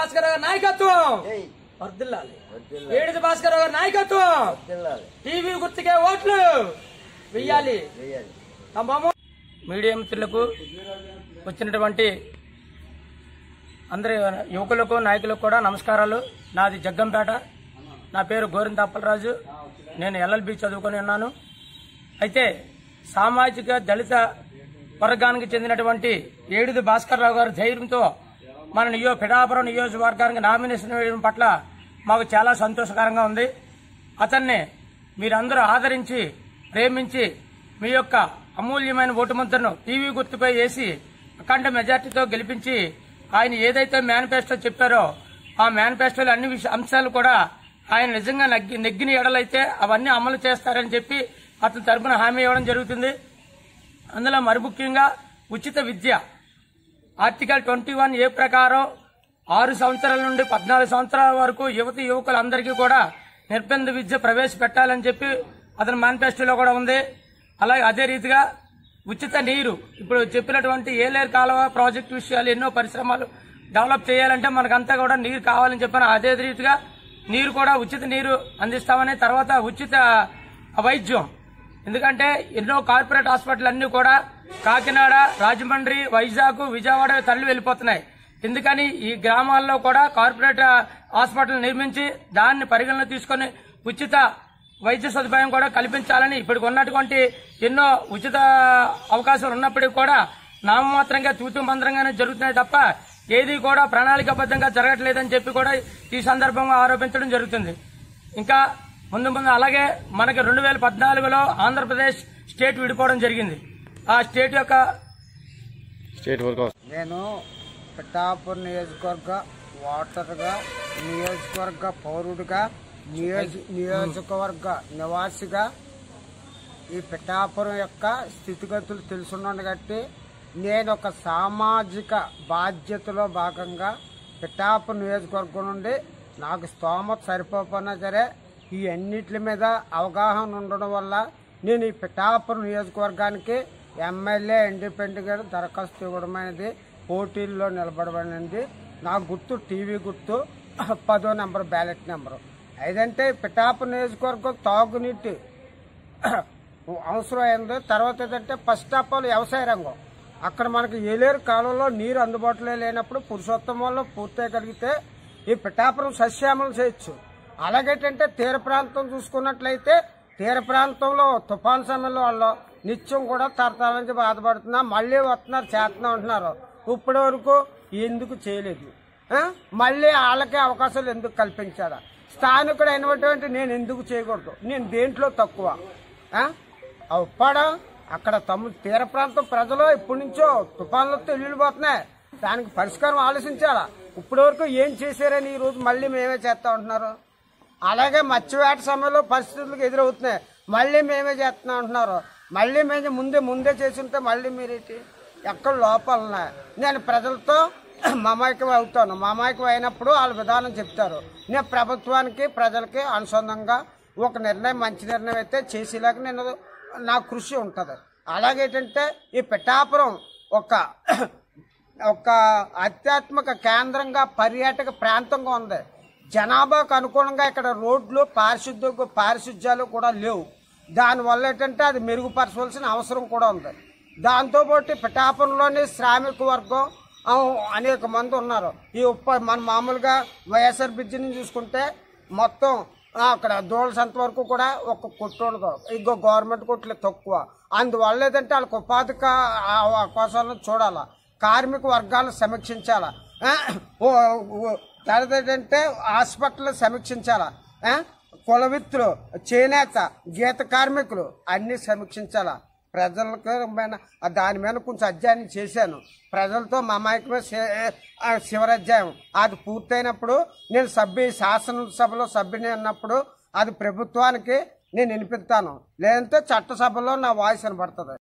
భాస్కర్ గారి నాయకత్వం ఏయ్, వర్దిల్లాలి వద్దుల్లా, ఏడిది భాస్కర్ గారి నాయకత్వం వద్దుల్లాలి. టీవీ గుర్తుకే ఓట్లు వెయ్యాలి వెయ్యాలి. అంబము మీడియా మిత్రులకు వచ్చినటువంటి అందరి యువకులకు నాయకులకు కూడా నమస్కారాలు నాది జగ్గంపేట నా పేరు గోరింత అప్పలరాజు నేను ఎల్ఎల్బి చదువుకొని ఉన్నాను అయితే సామాజిక దళిత వర్గానికి చెందినటువంటి ఏడుది భాస్కర్ రావు గారి ధైర్యంతో మన నియో పిఠాపురం నియోజకవర్గానికి నామినేషన్ వేయడం పట్ల మాకు చాలా సంతోషకరంగా ఉంది అతన్ని మీరందరూ ఆదరించి ప్రేమించి మీ యొక్క అమూల్యమైన ఓటు ముద్రను టీవీ గుర్తుపై వేసి అఖండ మెజార్టీతో గెలిపించి ఆయన ఏదైతే మేనిఫెస్టో చెప్పారో ఆ మేనిఫెస్టోలో అన్ని విష అంశాలు కూడా ఆయన నిజంగా నగ్గి నెగ్గిన ఎడలైతే అవన్నీ అమలు చేస్తారని చెప్పి అతని తరపున హామీ ఇవ్వడం జరుగుతుంది అందులో మరి ముఖ్యంగా ఉచిత విద్య ఆర్టికల్ ట్వంటీ వన్ ఏ ప్రకారం ఆరు సంవత్సరాల నుండి పద్నాలుగు సంవత్సరాల వరకు యువతి యువకులందరికీ కూడా నిర్బంధ విద్య ప్రవేశపెట్టాలని చెప్పి అతని మేనిఫెస్టోలో కూడా ఉంది అలాగే అదే రీతిగా ఉచిత నీరు ఇప్పుడు చెప్పినటువంటి ఏలేరు కాలువ ప్రాజెక్టు విషయాలు ఎన్నో పరిశ్రమలు డెవలప్ చేయాలంటే మనకంతా కూడా నీరు కావాలని చెప్పాను అదే రీతిగా నీరు కూడా ఉచిత నీరు అందిస్తామని తర్వాత ఉచిత వైద్యం ఎందుకంటే ఎన్నో కార్పొరేట్ హాస్పిటల్ అన్ని కూడా కాకినాడ రాజమండ్రి వైజాగ్ విజయవాడ తరలి వెళ్ళిపోతున్నాయి ఎందుకని ఈ గ్రామాల్లో కూడా కార్పొరేట్ హాస్పిటల్ నిర్మించి దాన్ని పరిగణన తీసుకొని ఉచిత వైద్య సదుపాయం కూడా కల్పించాలని ఇప్పటికి ఉన్నటువంటి ఎన్నో ఉచిత అవకాశాలు ఉన్నప్పటికీ కూడా నామమాత్రంగా తూతు మంత్రంగానే జరుగుతున్నాయి తప్ప ఏది కూడా ప్రణాళికాబద్ధంగా జరగట్లేదని చెప్పి కూడా ఈ సందర్భంగా ఆరోపించడం జరుగుతుంది ఇంకా ముందు ముందు అలాగే మనకి రెండు వేల పద్నాలుగులో ఆంధ్రప్రదేశ్ స్టేట్ విడిపోవడం జరిగింది ఆ స్టేట్ యొక్క నేను పిఠాపూర్ నియోజకవర్గ ఓటర్గా నియోజకవర్గ పౌరుడిగా నియోజ నియోజకవర్గ నివాసిగా ఈ పిఠాపురం యొక్క స్థితిగతులు తెలుసున్నాను కాబట్టి నేను ఒక సామాజిక బాధ్యతలో భాగంగా పిఠాపురం నియోజకవర్గం నుండి నాకు స్తోమత సరిపోకపోయినా సరే ఈ అన్నిటి మీద అవగాహన ఉండడం వల్ల నేను ఈ పిఠాపురం నియోజకవర్గానికి ఎమ్మెల్యే ఇండిపెండెంట్గా దరఖాస్తు ఇవ్వడం అనేది పోటీల్లో నిలబడబడింది నా గుర్తు టీవీ గుర్తు పదో నెంబర్ బ్యాలెట్ నెంబరు ఏదంటే పిఠాపురం నియోజకవర్గం తాగునీటి అవసరం అయింది తర్వాత ఏంటంటే ఫస్ట్ ఆఫ్ ఆల్ వ్యవసాయ రంగం అక్కడ మనకి ఏలేరు కాలంలో నీరు అందుబాటులో లేనప్పుడు పురుషోత్తమంలో పూర్తయ్యగలిగితే ఈ పిఠాపురం సస్యామలం చేయొచ్చు అలాగేంటంటే తీర ప్రాంతం చూసుకున్నట్లయితే తీర ప్రాంతంలో తుఫాన్ సమయంలో వాళ్ళు నిత్యం కూడా తరతరాల నుంచి బాధపడుతున్నా మళ్ళీ వస్తున్నారు చేస్తున్నా ఉంటున్నారు ఇప్పటి వరకు ఎందుకు చేయలేదు ఆ? మళ్ళీ వాళ్ళకే అవకాశాలు ఎందుకు కల్పించారా స్థానికుడు అయినటువంటి నేను ఎందుకు చేయకూడదు నేను దేంట్లో తక్కువ ఆ? ఆ ఉప్పాడ అక్కడ తమ్ము తీర ప్రాంతం ప్రజలు ఇప్పటి నుంచో తుఫాన్లతో ఇల్లు పోతున్నాయి దానికి పరిష్కారం ఆలోచించాలా ఇప్పటి వరకు ఏం చేశారని ఈ రోజు మళ్ళీ మేమే చేస్తా ఉంటున్నారు అలాగే మత్స్యవేట సమయంలో పరిస్థితులకు ఎదురవుతున్నాయి మళ్ళీ మేమే చేస్తున్నాం అంటున్నారు మళ్ళీ మేము ముందే ముందే చేసి ఉంటే మళ్ళీ మీరేంటి ఎక్కడ లోపాలు ఉన్నాయి నేను ప్రజలతో మమాయకం అవుతాను మమాయకం అయినప్పుడు వాళ్ళ విధానం చెప్తారు నేను ప్రభుత్వానికి ప్రజలకి అనుసంధానంగా ఒక నిర్ణయం మంచి నిర్ణయం అయితే చేసేలాగా నేను నా కృషి ఉంటుంది అలాగేంటంటే ఈ పిఠాపురం ఒక ఒక ఆధ్యాత్మిక కేంద్రంగా పర్యాటక ప్రాంతంగా ఉంది జనాభాకు అనుగుణంగా ఇక్కడ రోడ్లు పారిశుద్ధ్య పారిశుద్ధ్యాలు కూడా లేవు దానివల్ల ఏంటంటే అది మెరుగుపరచవలసిన అవసరం కూడా ఉంది దాంతోపాటు పిఠాపురంలోని శ్రామిక వర్గం ఆ, అనేక మంది ఉన్నారు ఈ ఉప్ప మన మామూలుగా వైఎస్ఆర్ బ్రిడ్జిని చూసుకుంటే మొత్తం ఆ, అక్కడ దూల సంత వరకు కూడా ఒక కొట్టు ఉండదు ఇంకో గవర్నమెంట్ కొట్లు తక్కువ అందువల్ల ఏదంటే వాళ్ళకి ఉపాధి కా- ఆ అవకాశాలను చూడాలా కార్మిక వర్గాలను సమీక్షించాలా ఆ, ఓ ఓ- తర్వాత ఏంటంటే హాస్పిటల్ సమీక్షించాలా ఆ, కులవిత్తులు చేనేత గీత కార్మికులు అన్ని సమీక్షించాలా ప్రజలకు మీద దాని మీద కొంచెం అధ్యయనం చేశాను ప్రజలతో మమాయకమే శివరాధ్యాయం అది పూర్తయినప్పుడు నేను సభ్యు శాసనసభలో సభ్యుని అన్నప్పుడు అది ప్రభుత్వానికి నేను వినిపిస్తాను లేదంటే చట్టసభలో నా వాయిస్ వినపడుతుంది